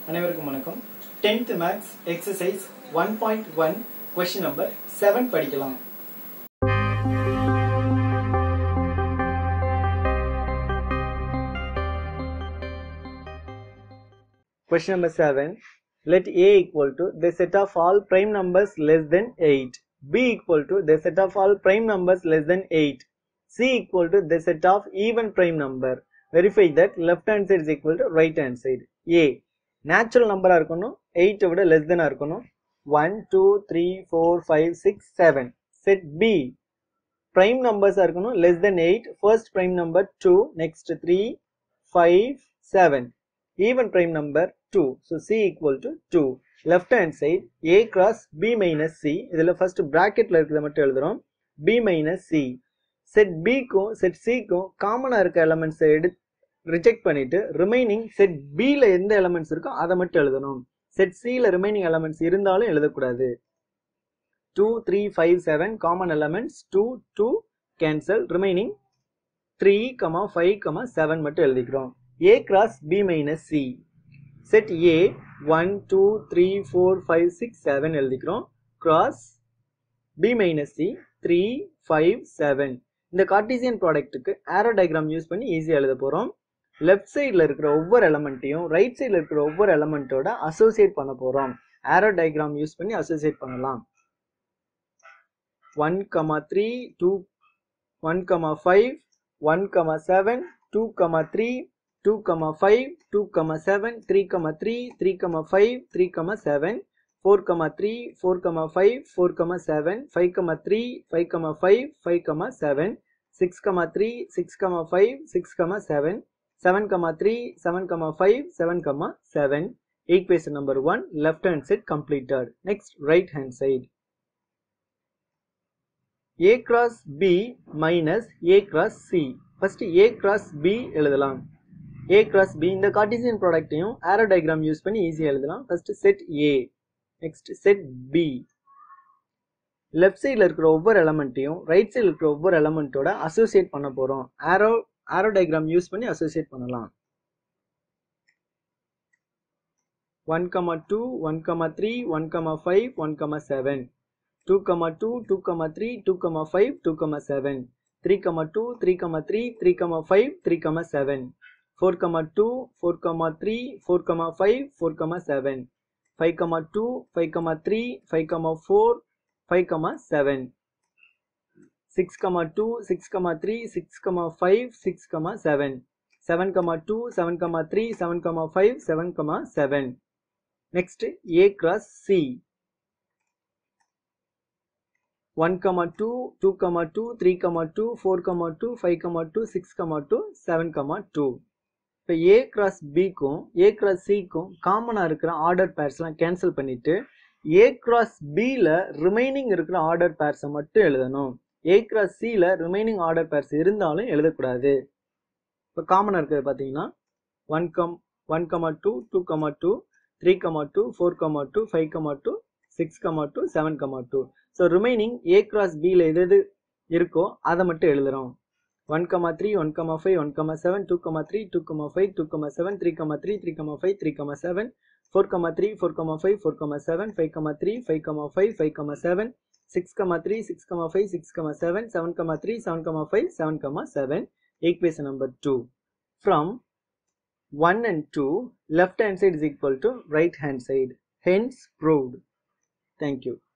அனைவருக்கும் வணக்கம் 10th maths exercise one point one question number seven படிக்கலாம் Question number 7. Let A equal to the set of all prime numbers less than 8. B equal to the set of all prime numbers less than 8. C equal to the set of even prime number. Verify that left hand side is equal to right hand side. A. Natural number இருக்கணும் 8 விட less than இருக்கணும் 1, 2, 3, 4, 5, 6, 7. Set B. Prime numbers இருக்கணும் less than 8. First prime number 2, next 3, 5, 7. even prime number 2 so c equal to 2 left hand side a cross b minus c இதுல first bracketல இருக்கிறத மட்டும் எழுதுறோம் b minus c set b க்கும் set c க்கும் காமனா இருக்க elements எடு ரிஜெக்ட் பண்ணிட்டு ரிமைனிங் செட் b ல எந்த எலமெண்ட்ஸ் இருக்கோ அதை மட்டும் எழுதணும் செட் c ல ரிமைனிங் எலமெண்ட்ஸ் இருந்தாலும் எழுதக்கூடாது 2 3 5 7 காமன் எலமெண்ட்ஸ் 2 2 கேன்சல் ரிமைனிங் 3 5 7 மட்டும் எழுதிக்கிறோம் A cross B minus C. Set A 1, 2, 3, 4, 5, 6, 7 எழுதிக்கிறோம். Cross B minus C 3, 5, 7. இந்த கார்டீசியன் ப்ராடக்ட்டுக்கு ஆரோ டயக்ராம் யூஸ் பண்ணி ஈஸியாக எழுத போகிறோம் லெஃப்ட் சைடில் இருக்கிற ஒவ்வொரு எலமெண்ட்டையும் ரைட் சைடில் இருக்கிற ஒவ்வொரு எலமெண்ட்டோட அசோசியேட் பண்ண போகிறோம் ஆரோ டயக்ராம் யூஸ் பண்ணி அசோசியேட் பண்ணலாம் one comma three two one comma five one comma seven two comma three 2, 5, 2, 7, 3, 3, 3, 5, 3, 7, 4, 3, 4, 5, 4, 7, 5, 3, 5, 5, 5, 7, 6, 3, 6, 5, 6, 7, 7, 3, 7, 5, 7, 7. Equation number 1, left hand side completed. Next, right hand side. A cross B minus A cross C. First A cross B எழுதலாம் A cross B இந்த Cartesian ப்ராடக்ட்டையும் arrow diagram use பண்ணி ஈஸியாக எழுதலாம் first set A next set B left சைடில் இருக்கிற ஒவ்வொரு எலமெண்ட்டையும் right சைடில் இருக்கிற ஒவ்வொரு எலமெண்ட்டோட அசோசியேட் பண்ண போகிறோம் ஆரோ ஆரோ டயக்ராம் யூஸ் பண்ணி அசோசியேட் பண்ணலாம் one comma two one comma three one comma five one comma seven two comma two two comma three two comma five two comma seven three comma two three comma three three comma five three comma seven 4 comma 2 4 comma 3 4 comma 5 4 comma 7 5 comma 2 5 comma 3 5 comma 4 5 comma 7 6 comma 2 6 comma 3 6 comma 5 6 comma 7 7 comma 2 7 comma 3 7 comma 5 7 comma 7 next a cross c 1 comma 2 2 comma 2 3 comma 2 4 comma 2 5 comma 2 6 comma 2 7 comma 2 இப்போ A cross பிக்கும் A cross சிக்கும் காமனாக இருக்கிற order பேர்ஸ்லாம் cancel பண்ணிட்டு A cross பியில் remaining இருக்கிற order பேர்ஸை மட்டும் எழுதணும் ஏ கிராஸ் சியில் ரிமைனிங் ஆர்டர் பேர்ஸ் இருந்தாலும் எழுதக்கூடாது இப்போ காமனாக இருக்கிறது பார்த்தீங்கன்னா one comma one comma two two comma two three comma two four comma two five comma two six comma two seven comma two so remaining A cross பியில் எது எது இருக்கோ அதை மட்டும் எழுதுகிறோம் 1 comma 3 1 comma 5 1 comma 7 2 comma 3 2 comma 5 2 comma 7 3 comma 3 3 comma 5 3 comma 7 4 comma 3 4 comma 5 4 comma 7 5 comma 3 5 comma 5 5 comma 7 6 comma 3 6 comma 5 6 comma 7 7 comma 3 7 comma 5 7 comma 7 equation number 2 from 1 and 2 left hand side is equal to right hand side hence proved thank you